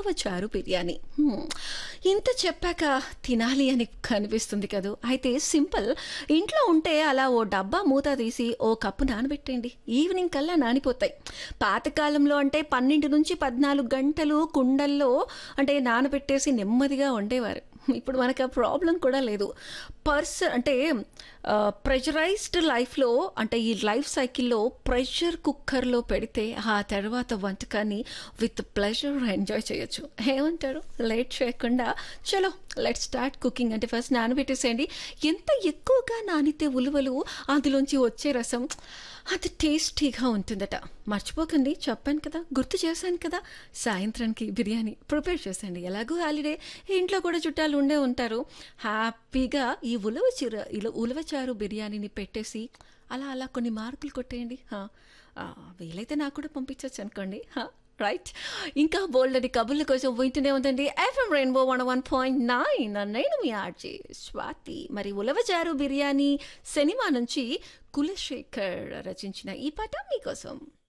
ఉలవచారు బిర్యానీ హ్మ్. ఇంత చెప్పాక తినాలి అని కనిపిస్తుంది కదూ అయితే సింపుల్ ఇంట్లో ఉంటే అలా ఓ డబ్బా మూత తీసి ఓ కప్పు నానబెట్టండి ఈవినింగ్ కల్లా నానిపోతాయి పాతకాలంలో అంటే పన్నెండు నుంచి పద్నాలుగు గంటలు కుండల్లో అంటే నానబెట్టేసి నెమ్మదిగా వండేవారు ఇప్పుడు మనకు ఆ ప్రాబ్లం కూడా లేదు పర్స్ అంటే ప్రెషరైజ్డ్ లైఫ్లో అంటే ఈ లైఫ్ సైకిల్లో ప్రెషర్ కుక్కర్లో పెడితే ఆ తర్వాత వంటకాన్ని విత్ ప్లెజర్ ఎంజాయ్ చేయొచ్చు ఏమంటారు లేట్ చేయకుండా చలో లెట్ స్టార్ట్ కుకింగ్ అంటే ఫస్ట్ నానబెట్టేసేయండి ఎంత ఎక్కువగా నానితే ఉలువలు అందులోంచి వచ్చే రసం అది టేస్టీగా ఉంటుందట మర్చిపోకండి చెప్పాను కదా గుర్తు చేశాను కదా సాయంత్రానికి బిర్యానీ ప్రిపేర్ చేసేయండి ఎలాగో హాలిడే ఇంట్లో కూడా చుట్టాలు ఉండే ఉంటారు హ్యాపీగా ఈ ఉలవ చీర ఇలా ఉలవచారు బిర్యానీని పెట్టేసి అలా అలా కొన్ని మార్కులు కొట్టేయండి హా, ఆ, వీలైతే నాకు కూడా పంపించవచ్చు అనుకోండి హా, రైట్ ఇంకా బోల్డ్ అని కబుర్ల కోసం వింటూనే ఉందండి FM rainbow one one point nine నేను మీ ఆర్జే స్వాతి మరి ఉలవచారు బిర్యానీ సినిమా నుంచి కులశేఖర్ రచించిన ఈ పాట మీకోసం